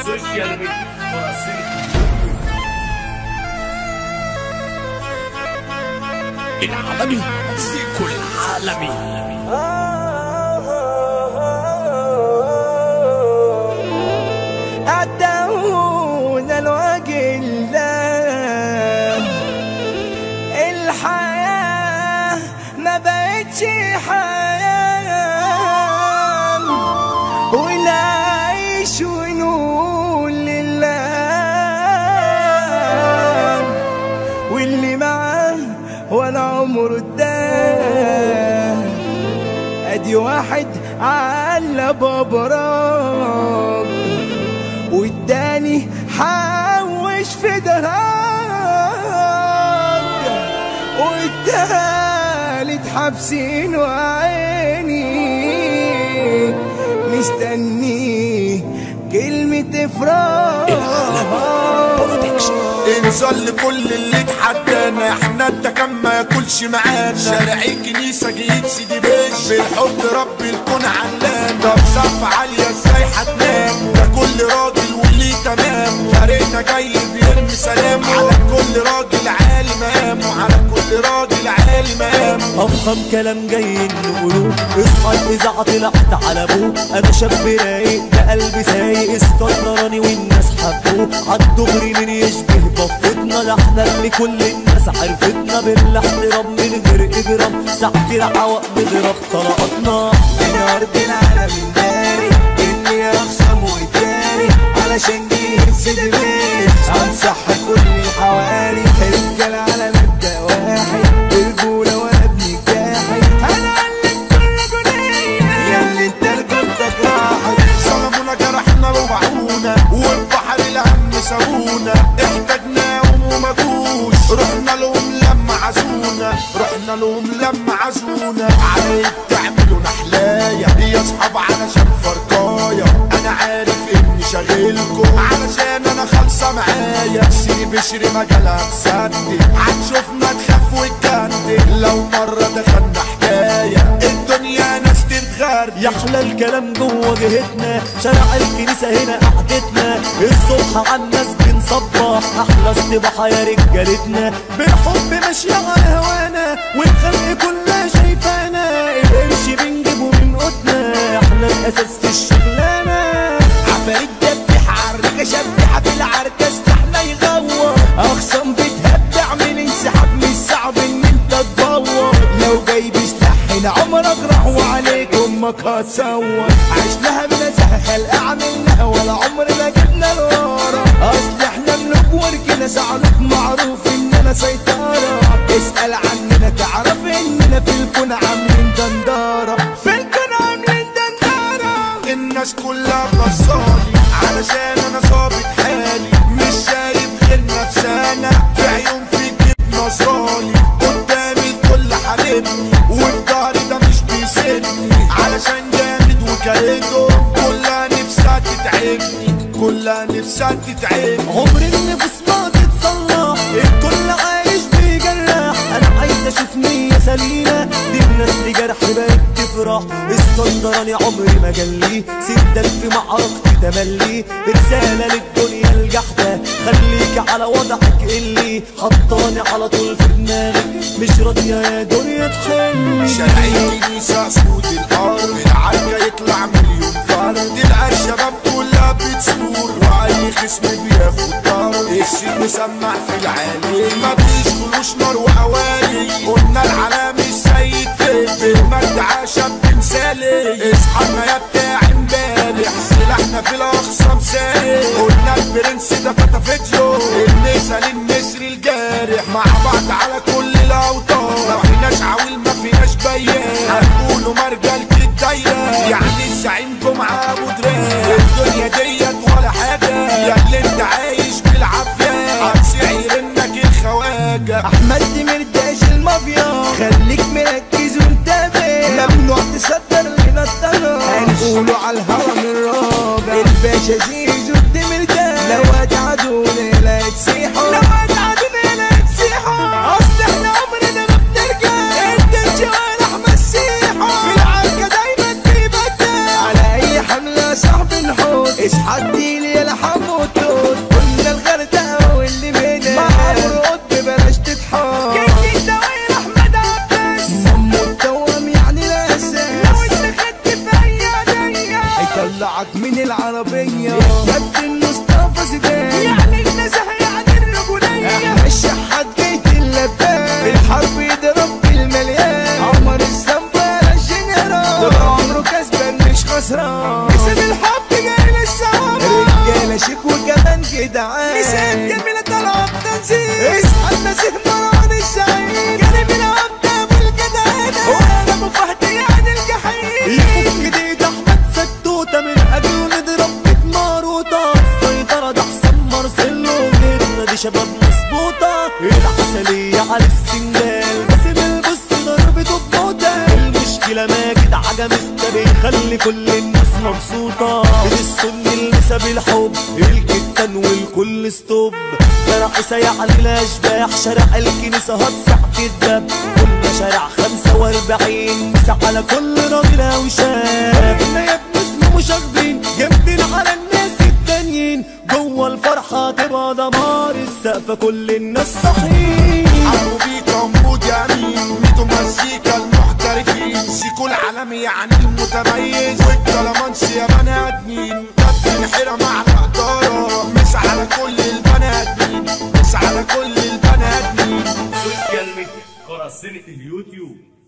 السوشيال ميديا واصل العالمي سيكو العالمي عدونا الوجه الله الحياة ما بقتش حياة ونعيش ونقول لله واللي معاه ولا عمره اداه ادي واحد على ببراك والتاني حوش في دراك والتالت حابسين وعيني مستني كلمة فراق انزل لكل اللي اتحدانا احنا التكم ما ياكلش معانا شارع الكنيسه جيت سيدي بيش بالحب رب الكون علام طب سقف عاليه ازاي هتنام ده كل راجل واللي تمام فريقنا جاي بيرمي سلام على كل راجل عالي مقامه على كل راجل عالي مقامه افخم كلام جاي نقوله اصحى الاذاعه طلعت على ابوه انا شاب رايق ده قلبي سايق اسكندراني والناس حبوه عالدغري من يشبه بفتنا ده احنا اللي كل الناس عرفتنا بالاحترام من غير اجرام ساعة العوق نضرب طلقاتنا من ارض العالم الناري اني اخصم واتاري علشان جيت سيدي هنصح كل الحواري الرجال على مبدا واحد رجوله وانا ابن جاحد انا علمت كل جنيه يا اللي انت رجولتك راحت ظلمونا جرحنا وبعونا والبحر الهم سابونا احتاجناهم وما جوش رحنا لهم لما عزونا رحنا لهم لما عزونا عليك تعملوا نحلاية يا اصحاب علشان فرقاية انا عارف اني شاغلكم علشان انا خالصة معايا سيري بشري مجالها تصدي هتشوفنا تخاف وتجدد لو مرة دخلنا حكاية الدنيا ناس تتغرب يحلى الكلام جوه جهتنا شارع الكنيسة هنا قعدتنا الصبح على الناس بنصبح أحلى استباحة يا رجالتنا بالحب ماشية على هوانا والخلق كلها شايفانا القرش بنجيبه من قوتنا احنا الأساس في الشغلانة عفاريت دبح عركة شبحة في العركة استحنا يغور اخصم بتهبع من انسحاب مش صعب ان انت تدور لو جايب سلاح هنا عمرك راح وعليك امك هتصور عشناها بنزهة خلق عملناها ولا عمرنا جبنا لورا اصل احنا ملوك ورجنا زعلوك معروف اننا سيطرة اسأل عننا تعرف اننا في الكون عاملين دندارة في الكون عاملين دندارة الناس كلها بصالي علشان انا ظابط حالي مش شايف غير نفسانا في عيون في جيب نظرالي قدامي الكل حبيبني وفي ظهري ده مش بيسيبني علشان جامد وكارهتهم كلها نفسها تتعبني كلها نفسها تتعبني عمر النفس ما تتصلح الكل عايش بيجرح انا عايز اشوف نية سليمة دي الناس اللي جرح بقت تفرح اسكندراني عمري ما جلي سدا في معركتي تملي رسالة للدنيا الجحدة خليك على وضعك اللي حطاني على طول في دماغك مش راضية يا دنيا تحلي شارع الكنيسة سود الأرض العركة يطلع مليون فرد تلقى الشباب كلها بتسور وأي خصم بياخد ضرب السين مسمع في العالي ما بيشغلوش نار وأواني قلنا العلام السيد فلفل المجد شاب مثالي اصحابنا يا بتاع امبارح سلاحنا في الأقصى مثالي قلنا البرنس ده كتا فيديو المثال المصري الجارح مع بعض على كل الأوتار ما فيناش عويل ما فيناش بيان هنقولوا مرجلة الدايرة يعني الزعيم جمعة أبو دراب الدنيا ديت ولا حاجة يا اللي انت عايش بالعافية هتسعير انك الخواجة احمد مرتاش المافيا خليك مركز وانتبه ممنوع تصدر لنا الطلب هنقوله على الهرم الرابع الباشا زيزو الدمرداش لو اتعدونا لا تسيحوا لو اتعدونا لا تسيحوا اصل احنا عمرنا ما بنرجع انت الجوارح مسيحوا في العركة دايما بيبدع على اي حملة صاحب الحوض اصحى اديلي يا لحموتون كنا الغردقة واللي منها مع عمرو قد بلاش تضحك كيك الدوائر احمد عباس مم الدوام يعني الاساس لو انت خدت في اي هدية هيطلعك من العربية كابتن مصطفى زيدان يعني النزه يعني الرجولية احنا الشحات جيت اللبان في الحرب يضرب بالمليان عمر السنبال الجنرال طول عمره كسبان مش خسران اسم الحب جاي للسعادة رجالة شيك وكمان جدعان نسيت جميلة طلعت تنزيل اصحى النسيم مروان السعيد جانب العبد والجدعانة وانا مفهد يعني الجحيم يفك ديد احمد ستوته من اجله نضرب بيت ماروته السيطره ده حسام مارسيلو غيرنا دي شباب مظبوطه العسليه على السنجال باسم البص ضربته بموته المشكله ماجد عجمسته بيخلي كل الناس مبسوطه السن المسا بالحب الكتان والكل ستوب شارع عيسى على الاشباح شارع الكنيسه هتصح الدب كنا شارع 45 مسا على كل راجل وشاب احنا يا ابن اسمه مشاغبين جامدين على الناس التانيين جوه الفرحه تبقى دمار السقف كل الناس صحيين عمرو بيكا ومود يمين ميدو مزيكا المحترفين سيكو العالمي يعني المتميز والكلامانسي يا بني ادمين كابتن حيرة مع الإدارة مس على كل البني ادمين مس على كل البني ادمين سوشيال ميديا قراصنة اليوتيوب